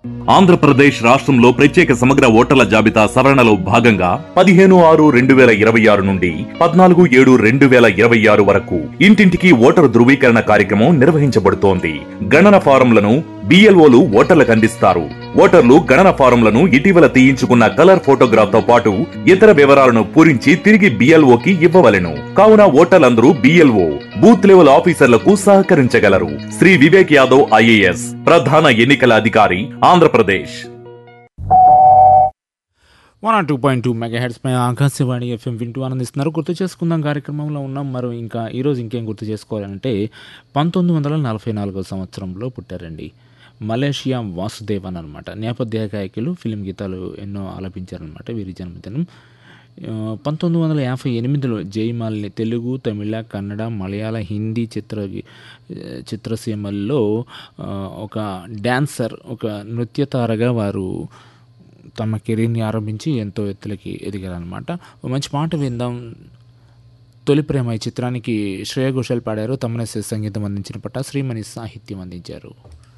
ఆంధ్రప్రదేశ్ రాష్ట్రంలో ప్రత్యేక సమగ్ర ఓటర్ల జాబితా సవరణలో భాగంగా పదిహేను ఆరు రెండు వేల ఇరవై ఆరు నుండి పద్నాలుగు ఏడు రెండు వేల ఇరవై ఆరు వరకు ఇంటింటికి ఓటరు ధృవీకరణ కార్యక్రమం నిర్వహించబడుతోంది గణన ఫారంలను బిఎల్ఓలు ఓటర్లకు అందిస్తారు ఓటర్లు గణన ఫారంలను ఇటీవల తీయించుకున్న కలర్ ఫోటోగ్రాఫ్ తో పాటు ఇతర వివరాలను పూరించి తిరిగి బిఎల్ఓకి ఇవ్వవలెను కావున ఓటర్లందరూ బిఎల్ఓ బూత్ లెవెల్ ఆఫీసర్లకు సహకరించగలరు శ్రీ వివేక్ యాదవ్ ఐఏఎస్ ప్రధాన ఎన్నికల అధికారి Andhra Pradesh one R two point two mega hertz పై ఆకాశవాణి ఎఫ్ఎం వింటూ ఆనందిస్తున్నారు గుర్తు చేసుకుందాం కార్యక్రమంలో ఉన్నాం మరో ఇంకా ఈరోజు ఇంకేం గుర్తు చేసుకోవాలంటే పంతొమ్మిది వందల నలభై నాలుగో సంవత్సరంలో పుట్టారండి మలేషియా వాసుదేవన్ అనమాట నేపథ్య గాయకులు ఫిలిం గీతాలు ఎన్నో ఆలపించారనమాట వీరి జన్మదినం ఆ, పంతొమ్మిది వందల యాభై ఎనిమిదిలో జయమాలిని తెలుగు తమిళ కన్నడ మలయాళ హిందీ చిత్ర చిత్రసీమల్లో ఆ, ఒక డాన్సర్ ఒక నృత్యతారగా వారు తమ కెరీర్ని ఆరంభించి ఎంతో ఎత్తులకి ఎదిగారనమాట ఓ మంచి పాట విందాం తొలి ప్రేమ ఈ చిత్రానికి శ్రేయ ఘోషాల్ పాడారు తమనసే సంగీతం అందించిన పట్ట శ్రీమణి సాహిత్యం అందించారు